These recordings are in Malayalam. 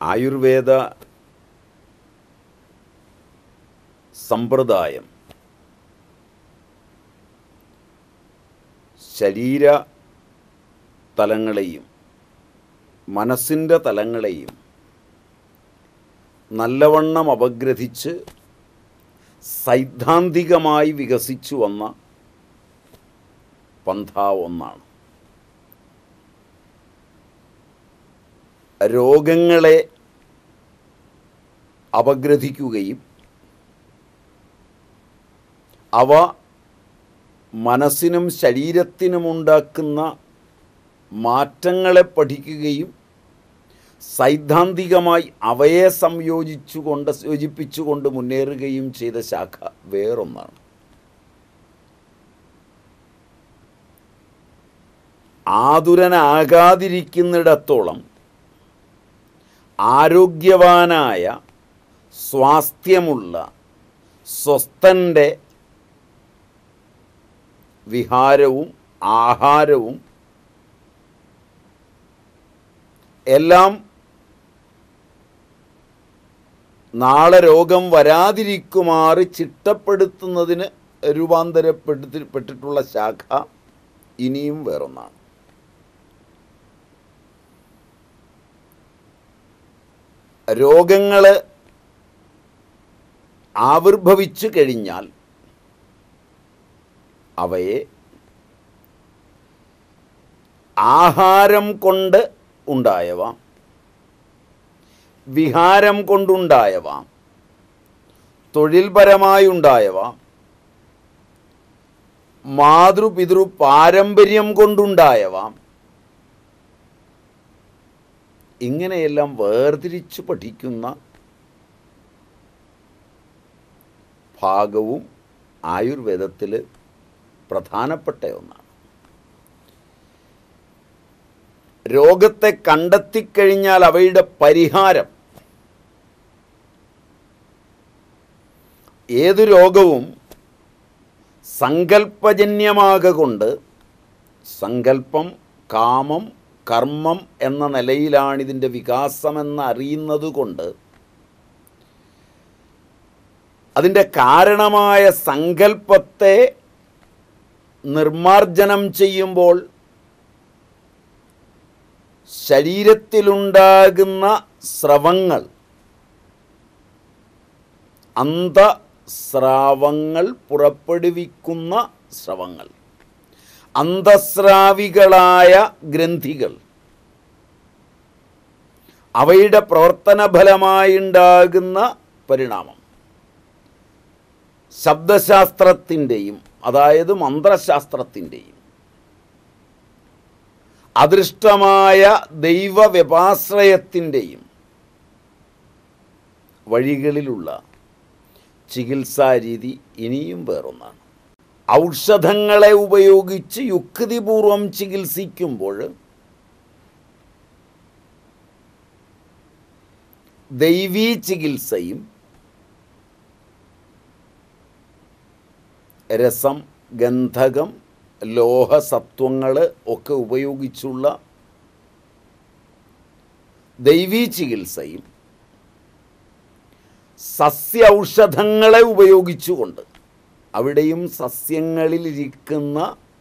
ആയുർവേദ സമ്പ്രദായം ശരീര തലങ്ങളെയും മനസ്സിൻ്റെ തലങ്ങളെയും നല്ലവണ്ണം അപഗ്രഥിച്ച് സൈദ്ധാന്തികമായി വികസിച്ചു വന്ന പന്ഥ ഒന്നാണ് രോഗങ്ങളെ അപഗ്രഥിക്കുകയും അവ മനസ്സിനും ശരീരത്തിനുമുണ്ടാക്കുന്ന മാറ്റങ്ങളെ പഠിക്കുകയും സൈദ്ധാന്തികമായി അവയെ സംയോജിച്ചുകൊണ്ട് യോജിപ്പിച്ചുകൊണ്ട് മുന്നേറുകയും ചെയ്ത ശാഖ വേറൊന്നാണ് ആതുരനാകാതിരിക്കുന്നിടത്തോളം ആരോഗ്യവാനായ സ്വാസ്ഥ്യമുള്ള സ്വസ്ഥൻ്റെ വിഹാരവും ആഹാരവും എല്ലാം നാളെ രോഗം വരാതിരിക്കുമാറ് ചിട്ടപ്പെടുത്തുന്നതിന് രൂപാന്തരപ്പെടുത്തിപ്പെട്ടിട്ടുള്ള ശാഖ ഇനിയും വേറൊന്നാണ് രോഗങ്ങൾ ആവിർഭവിച്ചു കഴിഞ്ഞാൽ അവയെ ആഹാരം കൊണ്ട് ഉണ്ടായവ വിഹാരം കൊണ്ടുണ്ടായവ തൊഴിൽപരമായി ഉണ്ടായവ മാതൃപിതൃ പാരമ്പര്യം കൊണ്ടുണ്ടായവ ഇങ്ങനെയെല്ലാം വേർതിരിച്ച് പഠിക്കുന്ന ഭാഗവും ആയുർവേദത്തിൽ പ്രധാനപ്പെട്ട ഒന്നാണ് രോഗത്തെ കണ്ടെത്തിക്കഴിഞ്ഞാൽ അവയുടെ പരിഹാരം ഏതു രോഗവും സങ്കല്പജന്യമാകൊണ്ട് സങ്കല്പം കാമം കർമ്മം എന്ന നിലയിലാണിതിൻ്റെ വികാസമെന്ന് അറിയുന്നത് കൊണ്ട് അതിൻ്റെ കാരണമായ സങ്കല്പത്തെ നിർമാർജനം ചെയ്യുമ്പോൾ ശരീരത്തിലുണ്ടാകുന്ന സ്രവങ്ങൾ അന്തസ്രാവങ്ങൾ പുറപ്പെടുവിക്കുന്ന സ്രവങ്ങൾ അന്തസ്രാവികളായ ഗ്രന്ഥികൾ അവയുടെ പ്രവർത്തന ഫലമായുണ്ടാകുന്ന പരിണാമം ശബ്ദശാസ്ത്രത്തിൻ്റെയും അതായത് മന്ത്രശാസ്ത്രത്തിൻ്റെയും അദൃഷ്ടമായ ദൈവവ്യപാശ്രയത്തിൻ്റെയും വഴികളിലുള്ള ചികിത്സാരീതി ഇനിയും വേറൊന്നാണ് ഔഷധങ്ങളെ ഉപയോഗിച്ച് യുക്തിപൂർവം ചികിത്സിക്കുമ്പോൾ ദൈവീ ചികിത്സയും രസം ഗന്ധകം ലോഹസത്വങ്ങൾ ഒക്കെ ഉപയോഗിച്ചുള്ള ദൈവീ ചികിത്സയും സസ്യ ഔഷധങ്ങളെ ഉപയോഗിച്ചുകൊണ്ട് അവിടെയും സസ്യങ്ങളിലിരിക്കുന്ന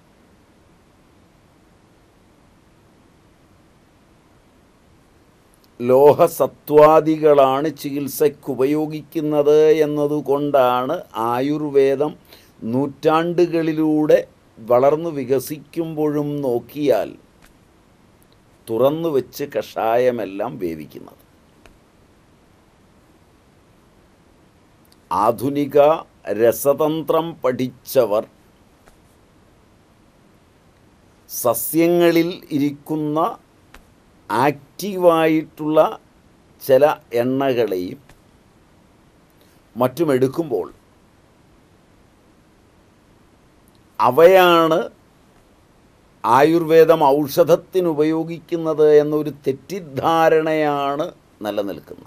ലോഹസത്വാദികളാണ് ചികിത്സയ്ക്ക് ഉപയോഗിക്കുന്നത് എന്നതുകൊണ്ടാണ് ആയുർവേദം നൂറ്റാണ്ടുകളിലൂടെ വളർന്നു വികസിക്കുമ്പോഴും നോക്കിയാൽ തുറന്നു വെച്ച് കഷായമെല്ലാം വേവിക്കുന്നത് ആധുനിക രസതന്ത്രം പഠിച്ചവർ സസ്യങ്ങളിൽ ഇരിക്കുന്ന ആക്റ്റീവായിട്ടുള്ള ചില എണ്ണകളെയും മറ്റും എടുക്കുമ്പോൾ അവയാണ് ആയുർവേദം ഔഷധത്തിന് ഉപയോഗിക്കുന്നത് എന്നൊരു തെറ്റിദ്ധാരണയാണ് നിലനിൽക്കുന്നത്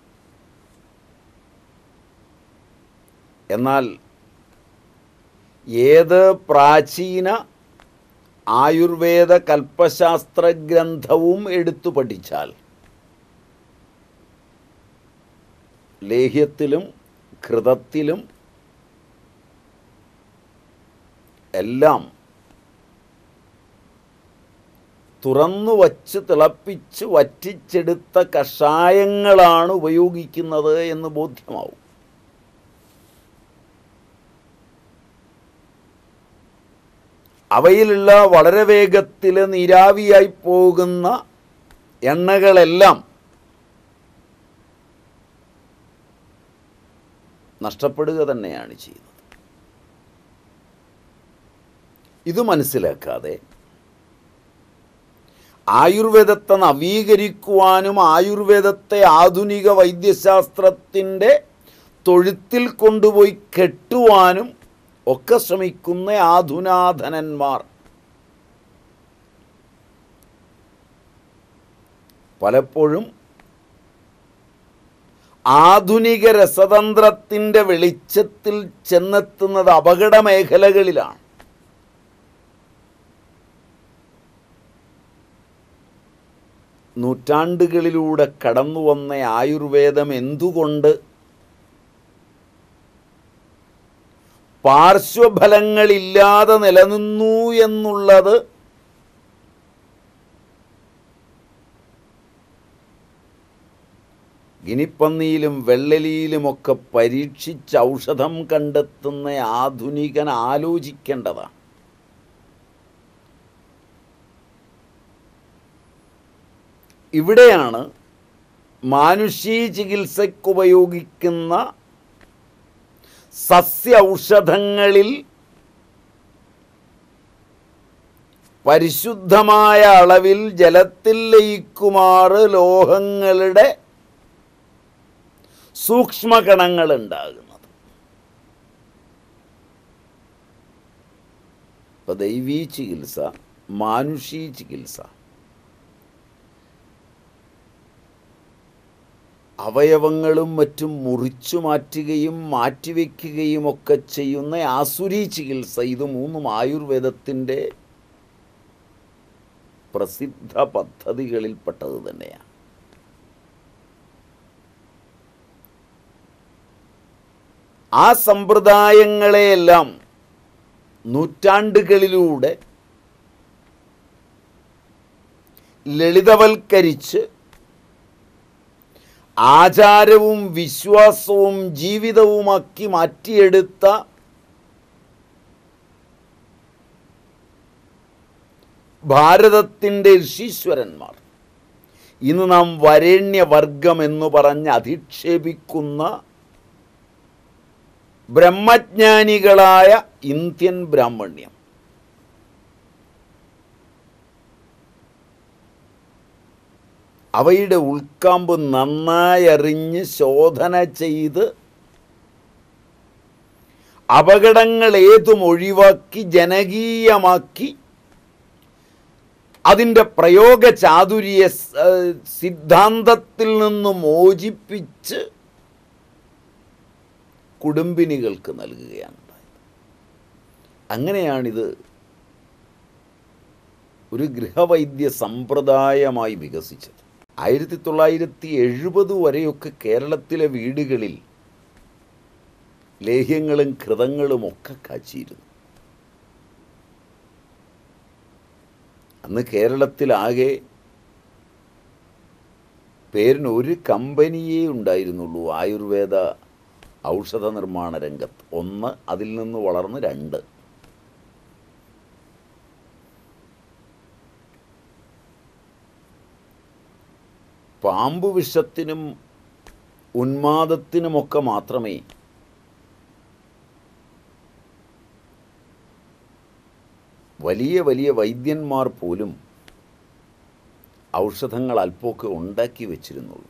എന്നാൽ ഏത് പ്രാചീന ആയുർവേദ കൽപ്പശാസ്ത്ര ഗ്രന്ഥവും എടുത്തു പഠിച്ചാൽ ലേഹ്യത്തിലും ഘൃതത്തിലും എല്ലാം തുറന്നു വച്ച് തിളപ്പിച്ച് വറ്റിച്ചെടുത്ത കഷായങ്ങളാണ് ഉപയോഗിക്കുന്നത് എന്ന് ബോധ്യമാവും അവയിലുള്ള വളരെ വേഗത്തിൽ നീരാവിയായി പോകുന്ന എണ്ണകളെല്ലാം നഷ്ടപ്പെടുക തന്നെയാണ് ചെയ്യുന്നത് ഇത് മനസ്സിലാക്കാതെ ആയുർവേദത്തെ നവീകരിക്കുവാനും ആയുർവേദത്തെ ആധുനിക വൈദ്യശാസ്ത്രത്തിൻ്റെ തൊഴുത്തിൽ കൊണ്ടുപോയി കെട്ടുവാനും ഒക്കെ ശ്രമിക്കുന്ന ആധുനാധനന്മാർ പലപ്പോഴും ആധുനിക രസതന്ത്രത്തിൻ്റെ വെളിച്ചത്തിൽ ചെന്നെത്തുന്നത് അപകട മേഖലകളിലാണ് നൂറ്റാണ്ടുകളിലൂടെ കടന്നു വന്ന ആയുർവേദം എന്തുകൊണ്ട് പാർശ്വഫലങ്ങളില്ലാതെ നിലനിന്നു എന്നുള്ളത് ഗിനിപ്പന്നിയിലും വെള്ളലിയിലുമൊക്കെ പരീക്ഷിച്ച് ഔഷധം കണ്ടെത്തുന്ന ആധുനികൻ ആലോചിക്കേണ്ടതാണ് ഇവിടെയാണ് മാനുഷീ ചികിത്സയ്ക്കുപയോഗിക്കുന്ന സസ്യ ഔഷധങ്ങളിൽ പരിശുദ്ധമായ അളവിൽ ജലത്തിൽ ലയിക്കുമാറ് ലോഹങ്ങളുടെ സൂക്ഷ്മകണങ്ങൾ ഉണ്ടാകുന്നത് ഇപ്പൊ ദൈവീ ചികിത്സ മാനുഷീ ചികിത്സ അവയവങ്ങളും മറ്റും മുറിച്ചു മാറ്റുകയും മാറ്റിവെക്കുകയും ഒക്കെ ചെയ്യുന്ന ആസുരി ചികിത്സ ഇത് മൂന്നും ആയുർവേദത്തിൻ്റെ പ്രസിദ്ധ പദ്ധതികളിൽപ്പെട്ടത് തന്നെയാണ് ആ സമ്പ്രദായങ്ങളെയെല്ലാം നൂറ്റാണ്ടുകളിലൂടെ ലളിതവൽക്കരിച്ച് ആചാരവും വിശ്വാസവും ജീവിതവുമാക്കി മാറ്റിയെടുത്ത ഭാരതത്തിൻ്റെ ഋഷീശ്വരന്മാർ ഇന്ന് നാം വരേണ്യവർഗം എന്ന് പറഞ്ഞ് അധിക്ഷേപിക്കുന്ന ബ്രഹ്മജ്ഞാനികളായ ഇന്ത്യൻ ബ്രാഹ്മണ്യം അവയുടെ ഉൾക്കാമ്പ് നന്നായി അറിഞ്ഞ് ശോധന ചെയ്ത് അപകടങ്ങൾ ഏതും ഒഴിവാക്കി ജനകീയമാക്കി അതിൻ്റെ പ്രയോഗ ചാതുര്യ സ്- സിദ്ധാന്തത്തിൽ നിന്ന് മോചിപ്പിച്ച് കുടുംബിനികൾക്ക് നൽകുകയാണ് ഉണ്ടായത് അങ്ങനെയാണിത് ഒരു ഗൃഹവൈദ്യ സമ്പ്രദായമായി വികസിച്ചത് ആയിരത്തി തൊള്ളായിരത്തി എഴുപത് വരെയൊക്കെ കേരളത്തിലെ വീടുകളിൽ ലേഹ്യങ്ങളും ഘൃതങ്ങളും ഒക്കെ കാച്ചിയിരുന്നു അന്ന് കേരളത്തിലാകെ പേരിന് ഒരു കമ്പനിയേ ഉണ്ടായിരുന്നുള്ളൂ ആയുർവേദ ഔഷധ നിർമ്മാണ രംഗത്ത് ഒന്ന് അതിൽ നിന്ന് വളർന്ന് രണ്ട് പാമ്പ് വിഷത്തിനും ഉന്മാദത്തിനുമൊക്കെ മാത്രമേ വലിയ വലിയ വൈദ്യന്മാർ പോലും ഔഷധങ്ങൾ അല്പമൊക്കെ ഉണ്ടാക്കി വച്ചിരുന്നുള്ളൂ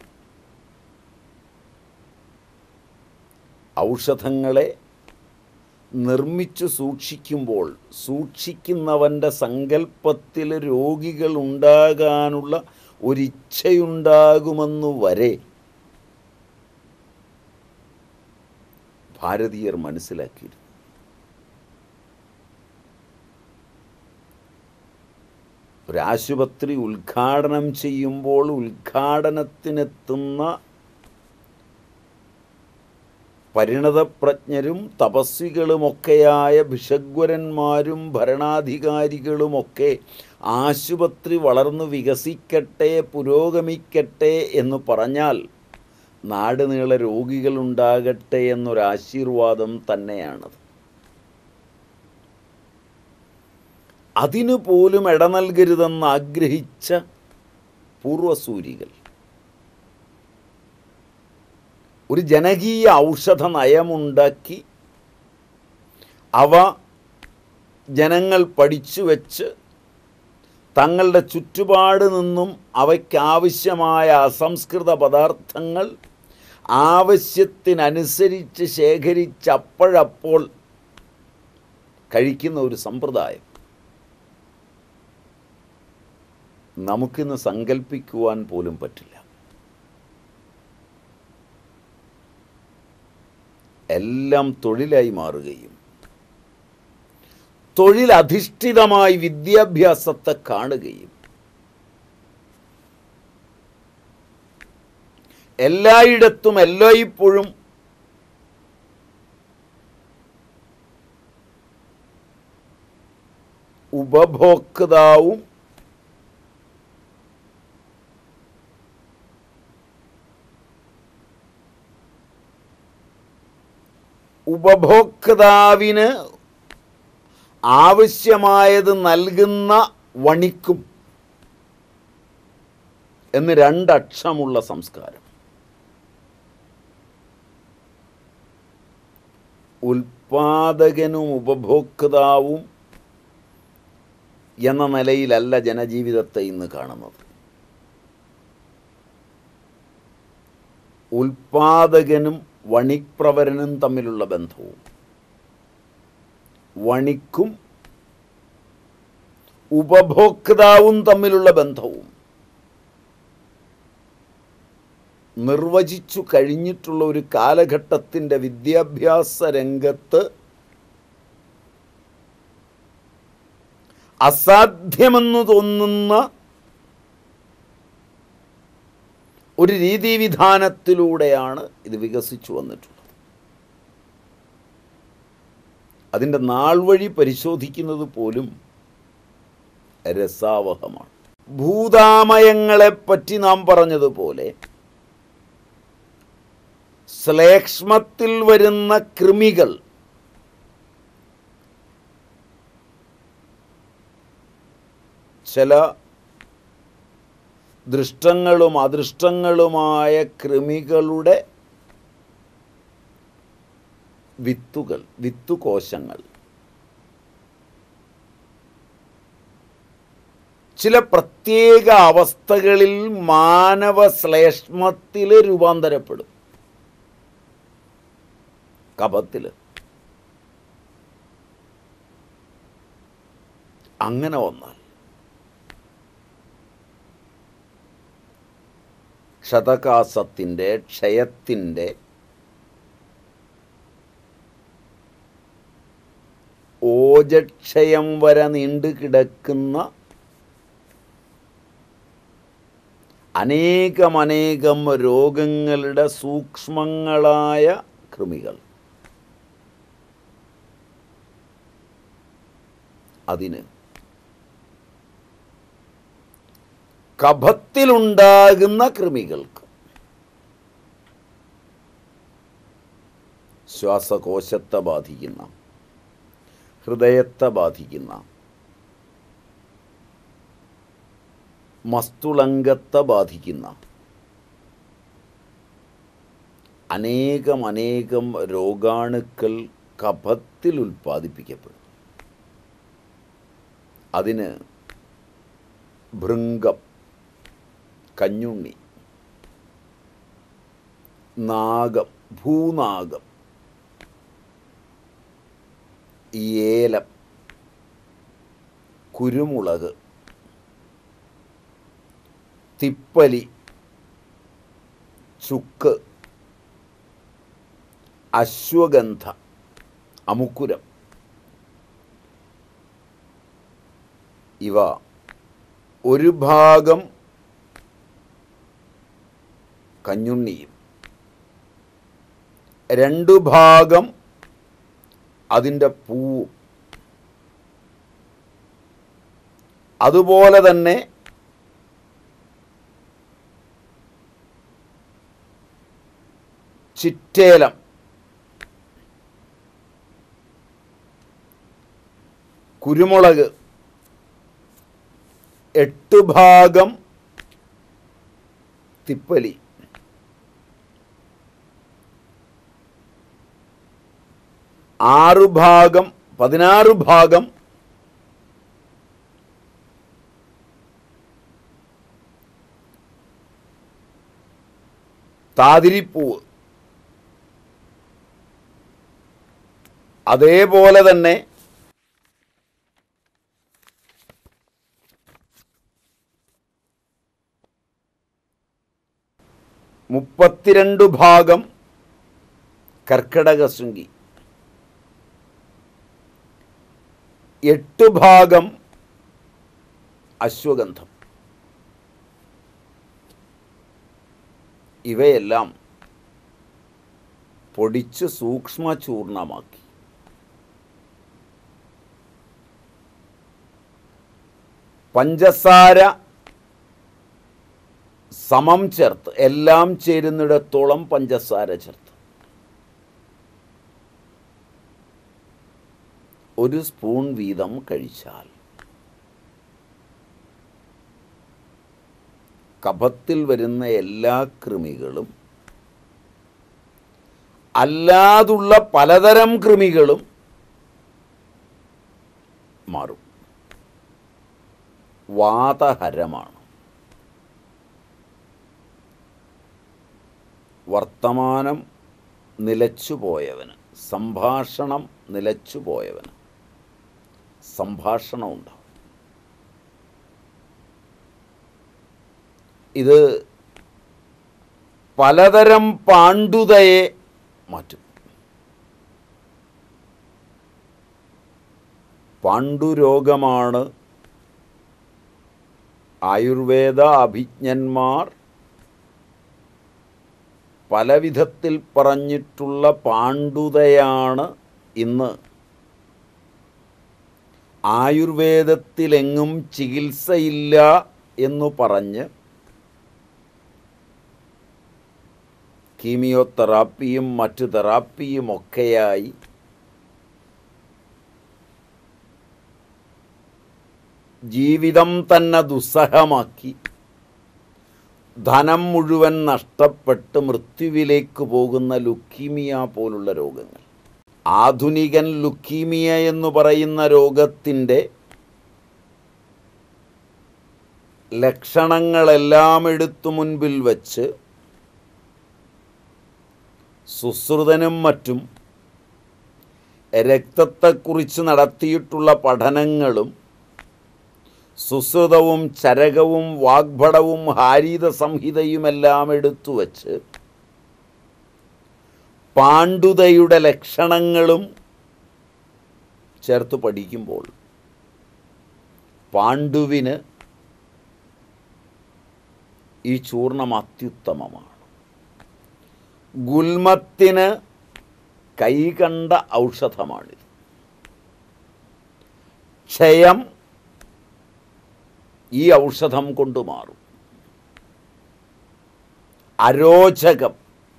ഔഷധങ്ങളെ നിർമ്മിച്ചു സൂക്ഷിക്കുമ്പോൾ സൂക്ഷിക്കുന്നവൻ്റെ സങ്കല്പത്തിൽ രോഗികൾ ഉണ്ടാകാനുള്ള ഒരിച്ഛയുണ്ടാകുമെന്നു വരെ ഭാരതീയർ മനസ്സിലാക്കിയിരുന്നു ഒരാശുപത്രി ഉദ്ഘാടനം ചെയ്യുമ്പോൾ ഉദ്ഘാടനത്തിനെത്തുന്ന പരിണതപ്രജ്ഞരും തപസ്വികളുമൊക്കെയായ ഭിഷഗ്വരന്മാരും ഭരണാധികാരികളുമൊക്കെ ആശുപത്രി വളർന്നു വികസിക്കട്ടെ പുരോഗമിക്കട്ടെ എന്ന് പറഞ്ഞാൽ നാട് നീളെ രോഗികളുണ്ടാകട്ടെ എന്നൊരാശീർവാദം തന്നെയാണത് അതിനു പോലും ഇട നൽകരുതെന്ന് ആഗ്രഹിച്ച പൂർവസൂരികൾ ഒരു ജനകീയ ഔഷധ നയമുണ്ടാക്കി അവ ജനങ്ങൾ പഠിച്ചു വെച്ച് തങ്ങളുടെ ചുറ്റുപാട് നിന്നും അവയ്ക്കാവശ്യമായ അസംസ്കൃത പദാർത്ഥങ്ങൾ ആവശ്യത്തിനനുസരിച്ച് ശേഖരിച്ച് അപ്പോഴപ്പോൾ കഴിക്കുന്ന ഒരു സമ്പ്രദായം നമുക്കിന്ന് സങ്കല്പിക്കുവാൻ പോലും പറ്റില്ല എല്ലാം തൊഴിലായി മാറുകയും തൊഴിലധിഷ്ഠിതമായി വിദ്യാഭ്യാസത്തെ കാണുകയും എല്ലായിടത്തും എല്ലായ്പ്പോഴും ഉപഭോക്താവും ഉപഭോക്താവിന് ആവശ്യമായത് നൽകുന്ന വണിക്കും എന്ന് രണ്ടക്ഷമുള്ള സംസ്കാരം ഉൽപാദകനും ഉപഭോക്താവും എന്ന നിലയിലല്ല ജനജീവിതത്തെ ഇന്ന് കാണുന്നത് ഉൽപാദകനും വണിപ്രവരനും തമ്മിലുള്ള ബന്ധവും വണിക്കും ഉപഭോക്താവും തമ്മിലുള്ള ബന്ധവും നിർവചിച്ചു കഴിഞ്ഞിട്ടുള്ള ഒരു കാലഘട്ടത്തിൻ്റെ വിദ്യാഭ്യാസ രംഗത്ത് അസാധ്യമെന്ന് തോന്നുന്ന ഒരു രീതിവിധാനത്തിലൂടെയാണ് ഇത് വികസിച്ചു വന്നിട്ടുള്ളത് അതിൻ്റെ നാൾ വഴി പരിശോധിക്കുന്നത് പോലും രസാവഹമാണ് ഭൂതാമയങ്ങളെപ്പറ്റി നാം പറഞ്ഞതുപോലെ ശ്ലേഷ്മത്തിൽ വരുന്ന കൃമികൾ ചില ദൃഷ്ടങ്ങളും അദൃഷ്ടങ്ങളുമായ കൃമികളുടെ വിത്തുകൾ വിത്തുകോശങ്ങൾ ചില പ്രത്യേക അവസ്ഥകളിൽ മാനവ ശ്ലേഷ്മത്തിൽ രൂപാന്തരപ്പെടും കപത്തിൽ അങ്ങനെ വന്നാൽ ക്ഷതകാസത്തിൻ്റെ ക്ഷയത്തിൻ്റെ ഓജക്ഷയം വരെ നീണ്ടു കിടക്കുന്ന അനേകമനേകം രോഗങ്ങളുടെ സൂക്ഷ്മങ്ങളായ കൃമികൾ അതിന് കഫത്തിലുണ്ടാകുന്ന കൃമികൾക്ക് ശ്വാസകോശത്തെ ബാധിക്കുന്ന ഹൃദയത്തെ ബാധിക്കുന്ന മസ്തുളങ്കത്തെ ബാധിക്കുന്ന അനേകം അനേകം രോഗാണുക്കൾ കഫത്തിൽ ഉൽപ്പാദിപ്പിക്കപ്പെടും അതിന് ഭൃംഗം കഞ്ഞുണ്ണി നാഗം ഭൂനാഗം ഏലം കുരുമുളക് തിപ്പലി ചുക്ക് അശ്വഗന്ധ അമുക്കുരം ഇവ ഒരു ഭാഗം കഞ്ഞുണ്ണിയും രണ്ടു ഭാഗം അതിൻ്റെ പൂവും അതുപോലെ തന്നെ ചിറ്റേലം കുരുമുളക് എട്ട് ഭാഗം തിപ്പലി ആറ് ഭാഗം പതിനാറ് ഭാഗം താതിരിപ്പൂവ് അതേപോലെ തന്നെ മുപ്പത്തിരണ്ട് ഭാഗം കർക്കിടകശൃംഗി എട്ട് ഭാഗം അശ്വഗന്ധം ഇവയെല്ലാം പൊടിച്ച് സൂക്ഷ്മ ചൂർണമാക്കി പഞ്ചസാര സമം ചേർത്ത് എല്ലാം ചേരുന്നിടത്തോളം പഞ്ചസാര ചേർത്ത് ഒരു സ്പൂൺ വീതം കഴിച്ചാൽ കഫത്തിൽ വരുന്ന എല്ലാ കൃമികളും അല്ലാതുള്ള പലതരം കൃമികളും മാറും വാതഹരമാണ് വർത്തമാനം നിലച്ചുപോയവന് സംഭാഷണം നിലച്ചുപോയവന് സംഭാഷണം ഉണ്ടാവും ഇത് പലതരം പാണ്ഡുതയെ മാറ്റും പാണ്ഡുരോഗമാണ് ആയുർവേദ അഭിജ്ഞന്മാർ പല വിധത്തിൽ പറഞ്ഞിട്ടുള്ള പാണ്ഡുതയാണ് ഇന്ന് ആയുർവേദത്തിലെങ്ങും ചികിത്സയില്ല എന്നു പറഞ്ഞ് കീമിയോതെറാപ്പിയും മറ്റു തെറാപ്പിയും ഒക്കെയായി ജീവിതം തന്നെ ദുസ്സഹമാക്കി ധനം മുഴുവൻ നഷ്ടപ്പെട്ട് മൃത്യുവിലേക്ക് പോകുന്ന ലുക്കീമിയ പോലുള്ള രോഗങ്ങൾ ആധുനികൻ ലുക്കീമിയ എന്ന് പറയുന്ന രോഗത്തിൻ്റെ ലക്ഷണങ്ങളെല്ലാം എടുത്തു മുൻപിൽ വച്ച് സുശ്രുതനും മറ്റും രക്തത്തെക്കുറിച്ച് നടത്തിയിട്ടുള്ള പഠനങ്ങളും സുശ്രുതവും ചരകവും വാഗ്ഭടവും ഹാരീത സംഹിതയുമെല്ലാം എടുത്തു വച്ച് പാണ്ഡുതയുടെ ലക്ഷണങ്ങളും ചേർത്ത് പഠിക്കുമ്പോൾ പാണ്ഡുവിന് ഈ ചൂർണം അത്യുത്തമമാണ് ഗുൽമത്തിന് കൈകണ്ട ഔഷധമാണിത് ക്ഷയം ഈ ഔഷധം കൊണ്ട് മാറും അരോചകം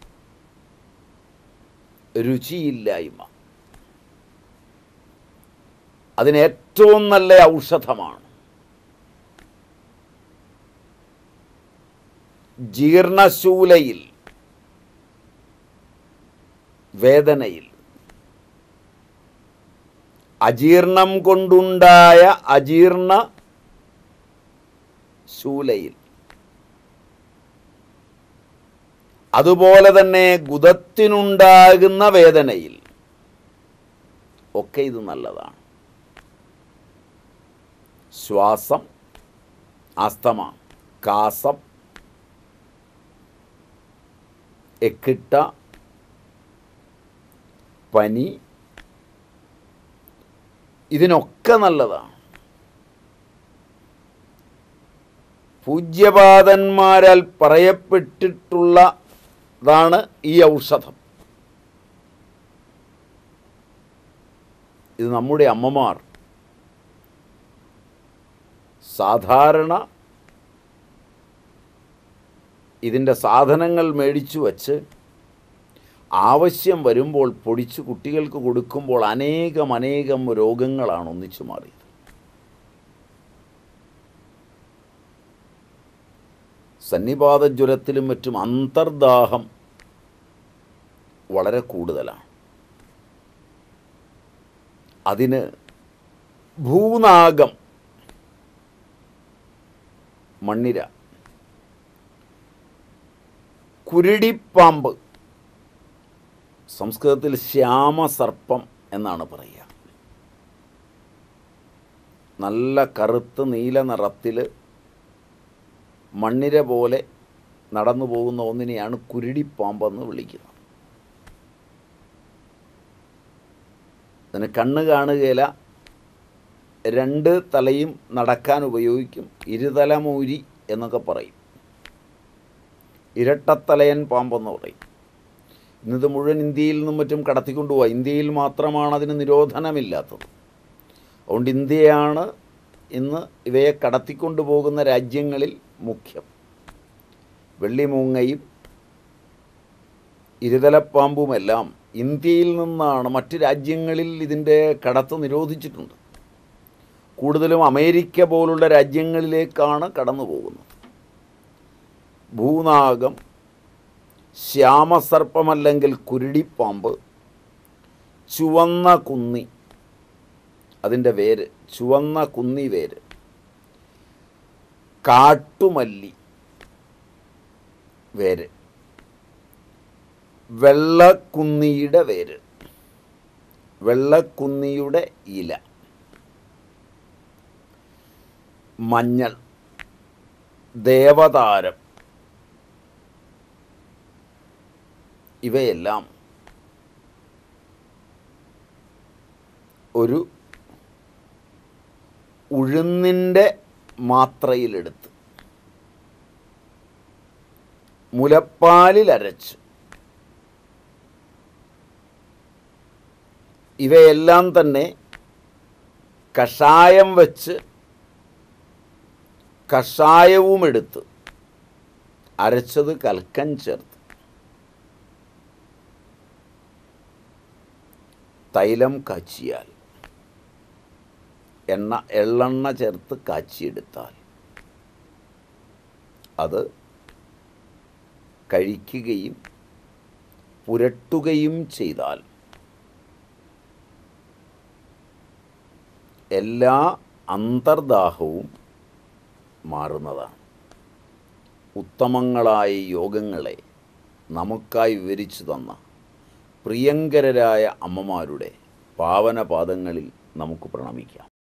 രുചിയില്ലായ്മ അതിന് ഏറ്റവും നല്ല ഔഷധമാണ് ജീർണശൂലയിൽ വേദനയിൽ അജീർണം കൊണ്ടുണ്ടായ അജീർണ ശൂലയിൽ അതുപോലെ തന്നെ ഗുദത്തിനുണ്ടാകുന്ന വേദനയിൽ ഒക്കെ ഇത് നല്ലതാണ് ശ്വാസം അസ്തമ കാസം എക്കിട്ട പനി ഇതിനൊക്കെ നല്ലതാണ് പൂജ്യപാതന്മാരാൽ പറയപ്പെട്ടിട്ടുള്ളതാണ് ഈ ഔഷധം ഇത് നമ്മുടെ അമ്മമാർ സാധാരണ ഇതിൻ്റെ സാധനങ്ങൾ മേടിച്ചു വച്ച് ആവശ്യം വരുമ്പോൾ പൊടിച്ച് കുട്ടികൾക്ക് കൊടുക്കുമ്പോൾ അനേകം അനേകം രോഗങ്ങളാണ് ഒന്നിച്ചു മാറിയത് സന്നിപാത ജ്വരത്തിലും മറ്റും അന്തർദാഹം വളരെ കൂടുതലാണ് അതിന് ഭൂനാഗം മണ്ണിര കുരുടിപ്പാമ്പ് സംസ്കൃതത്തിൽ ശ്യാമസർപ്പം എന്നാണ് പറയുക നല്ല കറുത്ത് നീല നിറത്തിൽ മണ്ണിര പോലെ നടന്നു പോകുന്ന ഒന്നിനെയാണ് കുരുടിപ്പാമ്പെന്ന് വിളിക്കുന്നത് അതിന് കണ്ണ് കാണുകയില്ല രണ്ട് തലയും നടക്കാൻ ഉപയോഗിക്കും ഇരുതലമൂരി എന്നൊക്കെ പറയും ഇരട്ടത്തലയൻ പാമ്പെന്ന് പറയും ഇന്നത് മുഴുവൻ ഇന്ത്യയിൽ നിന്നും മറ്റും കടത്തിക്കൊണ്ടുപോവുക ഇന്ത്യയിൽ മാത്രമാണ് അതിന് നിരോധനമില്ലാത്തത് അതുകൊണ്ട് ഇന്ത്യയാണ് ഇന്ന് ഇവയെ കടത്തിക്കൊണ്ടുപോകുന്ന രാജ്യങ്ങളിൽ മുഖ്യം വെള്ളിമൂങ്ങയും ഇരുതലപ്പാമ്പുമെല്ലാം ഇന്ത്യയിൽ നിന്നാണ് മറ്റ് രാജ്യങ്ങളിൽ ഇതിൻ്റെ കടത്ത് നിരോധിച്ചിട്ടുണ്ട് കൂടുതലും അമേരിക്ക പോലുള്ള രാജ്യങ്ങളിലേക്കാണ് കടന്നു പോകുന്നത് ഭൂനാഗം ശ്യാമസർപ്പമല്ലെങ്കിൽ കുരുടിപ്പാമ്പ് ചുവന്ന കുന്നി അതിൻ്റെ വേര് ചുവന്ന കുന്നി വേര് കാട്ടുമല്ലി വേര് വെള്ളക്കുന്നിയുടെ വേര് വെള്ളക്കുന്നിയുടെ ഇല മഞ്ഞൾ ദേവതാരം ഇവയെല്ലാം ഒരു ഉഴുന്നിൻ്റെ മാത്രയിലെടുത്ത് മുലപ്പാലിൽ അരച്ച് ഇവയെല്ലാം തന്നെ കഷായം വച്ച് കഷായവും എടുത്ത് അരച്ചത് കൽക്കൻ ചേർത്ത് തൈലം കാച്ചിയാൽ എണ്ണ എള്ളെണ്ണ ചേർത്ത് കാച്ചിയെടുത്താൽ അത് കഴിക്കുകയും പുരട്ടുകയും ചെയ്താൽ എല്ലാ അന്തർദാഹവും മാറുന്നതാണ് ഉത്തമങ്ങളായ യോഗങ്ങളെ നമുക്കായി വിവരിച്ചു തന്ന പ്രിയങ്കരരായ അമ്മമാരുടെ പാവനപാദങ്ങളിൽ നമുക്ക് പ്രണമിക്കാം